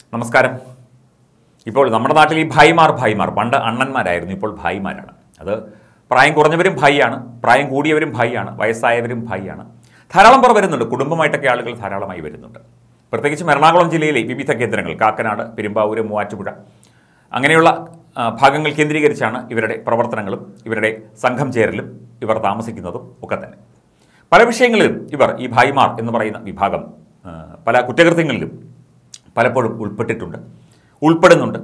നമസ്കാരം ഇപ്പോൾ നമ്മുടെ നാട്ടിൽ ഈ ഭായിമാർ ഭായിമാർ പണ്ട് അണ്ണന്മാരായിരുന്നു ഇപ്പോൾ ഭായിമാരാണ് അത് പ്രായം കുറഞ്ഞവരും ഭായിയാണ് പ്രായം കൂടിയവരും ഭായിയാണ് വയസ്സായവരും ഭായിയാണ് ധാരാളം പേർ വരുന്നുണ്ട് കുടുംബമായിട്ടൊക്കെ ആളുകൾ ധാരാളമായി വരുന്നുണ്ട് പ്രത്യേകിച്ചും എറണാകുളം ജില്ലയിലെ വിവിധ കേന്ദ്രങ്ങൾ കാക്കനാട് പെരുമ്പാവൂര് മൂവാറ്റുപുഴ അങ്ങനെയുള്ള ആ, ഭാഗങ്ങൾ കേന്ദ്രീകരിച്ചാണ് ഇവരുടെ പ്രവർത്തനങ്ങളും ഇവരുടെ സംഘം ചേരലും ഇവർ താമസിക്കുന്നതും ഒക്കെ തന്നെ പല വിഷയങ്ങളിലും ഇവർ ഈ ഭായിമാർ എന്ന് പറയുന്ന വിഭാഗം ആ, പല കുറ്റകൃത്യങ്ങളിലും പലപ്പോഴും ഉൾപ്പെട്ടിട്ടുണ്ട് ഉൾപ്പെടുന്നുണ്ട്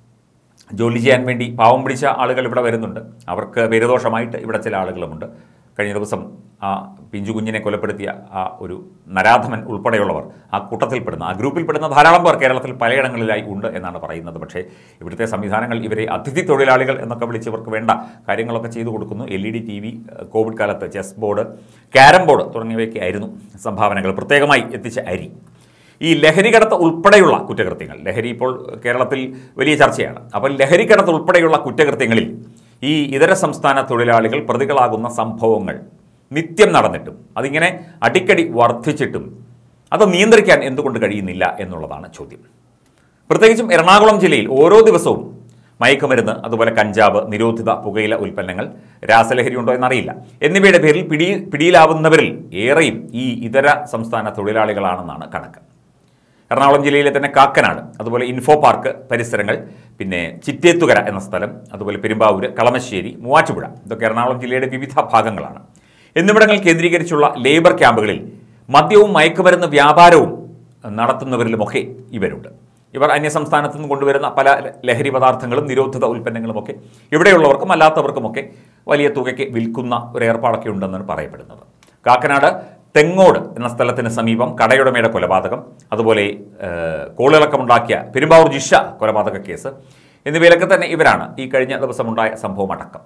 ജോലി ചെയ്യാൻ വേണ്ടി പാവം പിടിച്ച ആളുകൾ ഇവിടെ വരുന്നുണ്ട് അവർക്ക് പേരുദോഷമായിട്ട് ഇവിടെ ചില ആളുകളുമുണ്ട് കഴിഞ്ഞ ദിവസം ആ പിഞ്ചു കുഞ്ഞിനെ കൊലപ്പെടുത്തിയ ആ ഒരു നരാധമൻ ഉൾപ്പെടെയുള്ളവർ ആ കൂട്ടത്തിൽപ്പെടുന്ന ആ ഗ്രൂപ്പിൽപ്പെടുന്ന ധാരാളം പേർ കേരളത്തിൽ പലയിടങ്ങളിലായി ഉണ്ട് എന്നാണ് പറയുന്നത് പക്ഷേ ഇവിടുത്തെ സംവിധാനങ്ങൾ ഇവരെ അതിഥി തൊഴിലാളികൾ എന്നൊക്കെ വിളിച്ചവർക്ക് വേണ്ട കാര്യങ്ങളൊക്കെ ചെയ്തു കൊടുക്കുന്നു L E D T V Covid കാലത്ത് ചെസ് ബോർഡ് ക്യാരം ബോർഡ് തുടങ്ങിയവയൊക്കെ ആയിരുന്നു സംഭാവനകൾ പ്രത്യേകമായി എത്തിച്ച അരി ഈ ലഹരി കടത്ത് ഉൾപ്പെടെയുള്ള കുറ്റകൃത്യങ്ങൾ ലഹരി ഇപ്പോൾ കേരളത്തിൽ വലിയ ചർച്ചയാണ് അപ്പോൾ ലഹരി കടത്ത് ഉൾപ്പെടെയുള്ള കുറ്റകൃത്യങ്ങളിൽ ഈ ഇതര സംസ്ഥാന തൊഴിലാളികൾ പ്രതികളാകുന്ന സംഭവങ്ങൾ നിത്യം നടന്നിട്ടും അതിങ്ങനെ അടിക്കടി വർദ്ധിച്ചിട്ടും അത് നിയന്ത്രിക്കാൻ എന്തുകൊണ്ട് കഴിയുന്നില്ല എന്നുള്ളതാണ് ചോദ്യം പ്രത്യേകിച്ചും എറണാകുളം ജില്ലയിൽ ഓരോ ദിവസവും മയക്കുമരുന്ന് അതുപോലെ കഞ്ചാവ് നിരോധിത പുകയില ഉൽപ്പന്നങ്ങൾ രാസലഹരി ഉണ്ടോ എന്നറിയില്ല എന്നിവയുടെ പേരിൽ പിടി പിടിയിലാവുന്നവരിൽ ഏറെയും ഈ ഇതര സംസ്ഥാന തൊഴിലാളികളാണെന്നാണ് കണക്ക് എറണാകുളം ജില്ലയിലെ തന്നെ കാക്കനാട് അതുപോലെ ഇൻഫോ പാർക്ക് പരിസരങ്ങൾ പിന്നെ ചിറ്റേത്തുകര എന്ന സ്ഥലം അതുപോലെ പെരുമ്പാവൂര് കളമശ്ശേരി മൂവാറ്റുപുഴ ഇതൊക്കെ എറണാകുളം ജില്ലയുടെ വിവിധ ഭാഗങ്ങളാണ് എന്നിവിടങ്ങൾ കേന്ദ്രീകരിച്ചുള്ള ലേബർ ക്യാമ്പുകളിൽ മദ്യവും മയക്കുമരുന്ന് വ്യാപാരവും നടത്തുന്നവരിലുമൊക്കെ ഇവരുണ്ട് ഇവർ അന്യസംസ്ഥാനത്തു നിന്ന് കൊണ്ടുവരുന്ന പല ലഹരി പദാർത്ഥങ്ങളും നിരോധിത ഉൽപ്പന്നങ്ങളുമൊക്കെ ഇവിടെയുള്ളവർക്കും അല്ലാത്തവർക്കുമൊക്കെ വലിയ തുകയ്ക്ക് വിൽക്കുന്ന ഒരു ഏർപ്പാടൊക്കെ ഉണ്ടെന്നാണ് പറയപ്പെടുന്നത് കാക്കനാട് തെങ്ങോട് എന്ന സ്ഥലത്തിന് സമീപം കടയുടമയുടെ കൊലപാതകം അതുപോലെ ഏഹ്, കോളിളക്കമുണ്ടാക്കിയ പെരുമ്പാവൂർ ജിഷ കൊലപാതക കേസ് എന്നിവയിലൊക്കെ തന്നെ ഇവരാണ് ഈ കഴിഞ്ഞ ദിവസമുണ്ടായ സംഭവം അടക്കം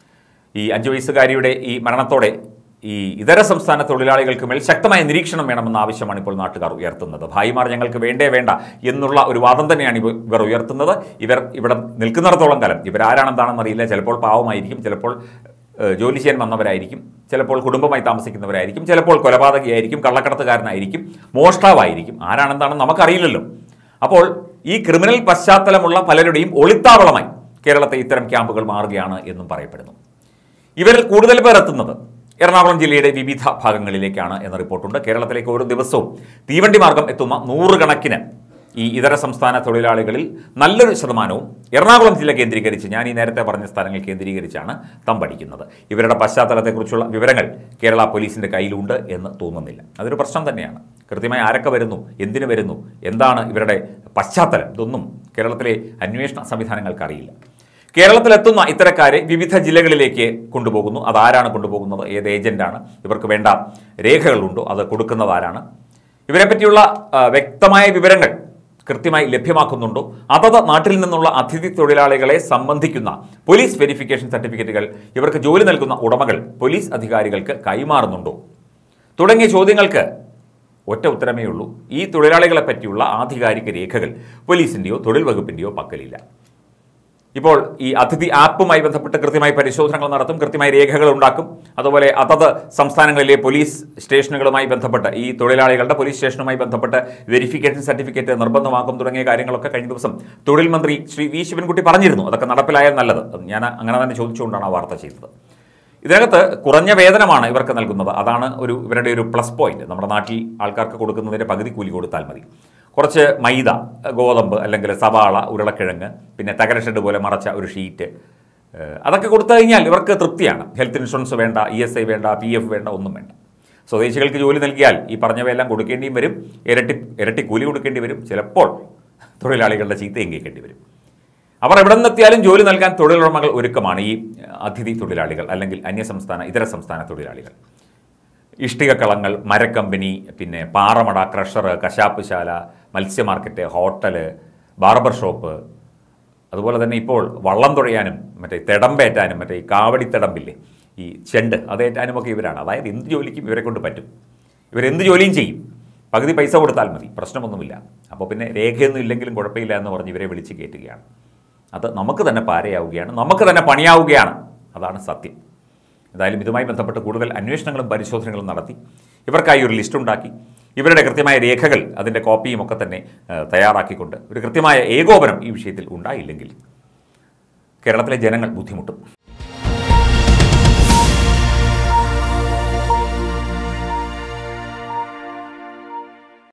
ഈ അഞ്ചു വയസ്സുകാരിയുടെ ഈ മരണത്തോടെ ഈ ഇതര സംസ്ഥാന തൊഴിലാളികൾക്ക് മേൽ ശക്തമായ നിരീക്ഷണം വേണമെന്ന ആവശ്യമാണ് ഇപ്പോൾ നാട്ടുകാർ ഉയർത്തുന്നത് ഭായിമാർ ഞങ്ങൾക്ക് വേണ്ടേ വേണ്ട എന്നുള്ള ഒരു വാദം തന്നെയാണ് ഇവ- ഇവർ ഉയർത്തുന്നത് ഇവർ ഇവിടെ നിൽക്കുന്നിടത്തോളം കാലം ഇവരാരാണെന്താണെന്ന് അറിയില്ല ചിലപ്പോൾ പാവമായിരിക്കും ചിലപ്പോൾ ഏഹ്, ജോലി ചെയ്യാൻ വന്നവരായിരിക്കും ചിലപ്പോൾ കുടുംബമായി താമസിക്കുന്നവരായിരിക്കും ചിലപ്പോൾ കൊലപാതകയായിരിക്കും കള്ളക്കടത്തുകാരനായിരിക്കും മോഷ്ടാവായിരിക്കും ആരാണെന്താണെന്ന് നമുക്കറിയില്ലല്ലോ അപ്പോൾ ഈ ക്രിമിനൽ പശ്ചാത്തലമുള്ള പലരുടെയും ഒളിത്താവളമായി കേരളത്തെ ഇത്തരം ക്യാമ്പുകൾ മാറുകയാണ് എന്നും പറയപ്പെടുന്നു ഇവരിൽ കൂടുതൽ പേർ എത്തുന്നത് എറണാകുളം ജില്ലയുടെ വിവിധ ഭാഗങ്ങളിലേക്കാണ് എന്ന റിപ്പോർട്ടുണ്ട് കേരളത്തിലേക്ക് ഓരോ ദിവസവും തീവണ്ടി മാർഗം എത്തുന്ന നൂറുകണക്കിന് ഈ ഇതര സംസ്ഥാന തൊഴിലാളികളിൽ നല്ലൊരു ശതമാനവും എറണാകുളം ജില്ല കേന്ദ്രീകരിച്ച് ഞാൻ ഈ നേരത്തെ പറഞ്ഞ സ്ഥലങ്ങൾ കേന്ദ്രീകരിച്ചാണ് തമ്പടിക്കുന്നത് ഇവരുടെ പശ്ചാത്തലത്തെക്കുറിച്ചുള്ള വിവരങ്ങൾ കേരള പോലീസിൻ്റെ കയ്യിലുണ്ട് എന്ന് തോന്നുന്നില്ല അതൊരു പ്രശ്നം തന്നെയാണ് കൃത്യമായി ആരൊക്കെ വരുന്നു എന്തിനു വരുന്നു എന്താണ് ഇവരുടെ പശ്ചാത്തലം ഇതൊന്നും കേരളത്തിലെ അന്വേഷണ സംവിധാനങ്ങൾക്ക് അറിയില്ല കേരളത്തിലെത്തുന്ന ഇത്തരക്കാരെ വിവിധ ജില്ലകളിലേക്ക് കൊണ്ടുപോകുന്നു അതാരാണ് കൊണ്ടുപോകുന്നത് ഏത് ഏജന്റാണ് ഇവർക്ക് വേണ്ട രേഖകളുണ്ടോ അത് കൊടുക്കുന്നത് ആരാണ് ഇവരെ പറ്റിയുള്ള ആ, വ്യക്തമായ വിവരങ്ങൾ കൃത്യമായി ലഭ്യമാക്കുന്നുണ്ടോ അതത് നാട്ടിൽ നിന്നുള്ള അതിഥി തൊഴിലാളികളെ സംബന്ധിക്കുന്ന പോലീസ് വെരിഫിക്കേഷൻ സർട്ടിഫിക്കറ്റുകൾ ഇവർക്ക് ജോലി നൽകുന്ന ഉടമകൾ പോലീസ് അധികാരികൾക്ക് കൈമാറുന്നുണ്ടോ തുടങ്ങിയ ചോദ്യങ്ങൾക്ക് ഒറ്റ ഉത്തരമേ ഉള്ളൂ ഈ തൊഴിലാളികളെ പറ്റിയുള്ള ആധികാരിക രേഖകൾ പോലീസിൻ്റെയോ തൊഴിൽ വകുപ്പിൻ്റെയോ പക്കലില്ല ഇപ്പോൾ ഈ അതിഥി ആപ്പുമായി ബന്ധപ്പെട്ട് കൃത്യമായി പരിശോധനകൾ നടത്തും കൃത്യമായി രേഖകൾ ഉണ്ടാക്കും അതുപോലെ അതത് സംസ്ഥാനങ്ങളിലെ പോലീസ് സ്റ്റേഷനുകളുമായി ബന്ധപ്പെട്ട് ഈ തൊഴിലാളികളുടെ പോലീസ് സ്റ്റേഷനുമായി ബന്ധപ്പെട്ട് വെരിഫിക്കേഷൻ സർട്ടിഫിക്കറ്റ് നിർബന്ധമാക്കും തുടങ്ങിയ കാര്യങ്ങളൊക്കെ കഴിഞ്ഞ ദിവസം തൊഴിൽ മന്ത്രി ശ്രീ വി ശിവൻകുട്ടി പറഞ്ഞിരുന്നു അതൊക്കെ നടപ്പിലായാൽ നല്ലത് അത് ഞാൻ അങ്ങനെ തന്നെ ചോദിച്ചുകൊണ്ടാണ് ആ വാർത്ത ചെയ്തത് ഇതിനകത്ത് കുറഞ്ഞ വേതനമാണ് ഇവർക്ക് നൽകുന്നത് അതാണ് ഒരു ഇവരുടെ ഒരു പ്ലസ് പോയിന്റ് നമ്മുടെ നാട്ടിൽ ആൾക്കാർക്ക് കൊടുക്കുന്നതിൻ്റെ പകുതി കൂലി കൊടുത്താൽ മതി കുറച്ച് മൈദ ഗോതമ്പ് അല്ലെങ്കിൽ സവാള ഉരുളക്കിഴങ്ങ് പിന്നെ തകര ഷെഡ് പോലെ മറച്ച ഒരു ഷീറ്റ് ഏഹ് അതൊക്കെ കൊടുത്തു കഴിഞ്ഞാൽ ഇവർക്ക് തൃപ്തിയാണ് ഹെൽത്ത് ഇൻഷുറൻസ് വേണ്ട ഇ എസ് ഐ വേണ്ട പി എഫ് വേണ്ട ഒന്നും വേണ്ട സ്വദേശികൾക്ക് ജോലി നൽകിയാൽ ഈ പറഞ്ഞവയെല്ലാം കൊടുക്കേണ്ടിയും വരും ഇരട്ടി ഇരട്ടി കൂലി കൊടുക്കേണ്ടി വരും ചിലപ്പോൾ തൊഴിലാളികളുടെ ചീത്തയും കേൾക്കേണ്ടി വരും അവർ എവിടെ നിന്നെത്തിയാലും ജോലി നൽകാൻ തൊഴിലുടമകൾ ഒരുക്കമാണ് ഈ അതിഥി തൊഴിലാളികൾ അല്ലെങ്കിൽ അന്യസംസ്ഥാന ഇതര സംസ്ഥാന തൊഴിലാളികൾ ഇഷ്ടികക്കളങ്ങൾ മരക്കമ്പനി പിന്നെ പാറമട ക്രഷർ കശാപ്പുശാല മത്സ്യ മാർക്കറ്റ് ഹോട്ടല് ബാർബർ ഷോപ്പ് അതുപോലെ തന്നെ ഇപ്പോൾ വള്ളം തുഴയാനും മറ്റേ തിടമ്പേറ്റാനും മറ്റേ ഈ കാവടി തിടമ്പില്ലേ ഈ ചെണ്ട് അതേറ്റാനും ഒക്കെ ഇവരാണ് അതായത് എന്ത് ജോലിക്കും ഇവരെ കൊണ്ട് പറ്റും ഇവരെന്ത് ജോലിയും ചെയ്യും പകുതി പൈസ കൊടുത്താൽ മതി പ്രശ്നമൊന്നുമില്ല അപ്പോൾ പിന്നെ രേഖയൊന്നും ഇല്ലെങ്കിലും കുഴപ്പമില്ല എന്ന് പറഞ്ഞ് ഇവരെ വിളിച്ച് കയറ്റുകയാണ് അത് നമുക്ക് തന്നെ പാരയാവുകയാണ് നമുക്ക് തന്നെ പണിയാവുകയാണ് അതാണ് സത്യം എന്തായാലും ഇതുമായി ബന്ധപ്പെട്ട് കൂടുതൽ അന്വേഷണങ്ങളും പരിശോധനകളും നടത്തി ഇവർക്കായി ഒരു ലിസ്റ്റ് ഉണ്ടാക്കി ഇവരുടെ കൃത്യമായ രേഖകൾ അതിൻ്റെ കോപ്പിയും ഒക്കെ തന്നെ ആ, തയ്യാറാക്കിക്കൊണ്ട് ഒരു കൃത്യമായ ഏകോപനം ഈ വിഷയത്തിൽ ഉണ്ടായില്ലെങ്കിൽ കേരളത്തിലെ ജനങ്ങൾ ബുദ്ധിമുട്ടും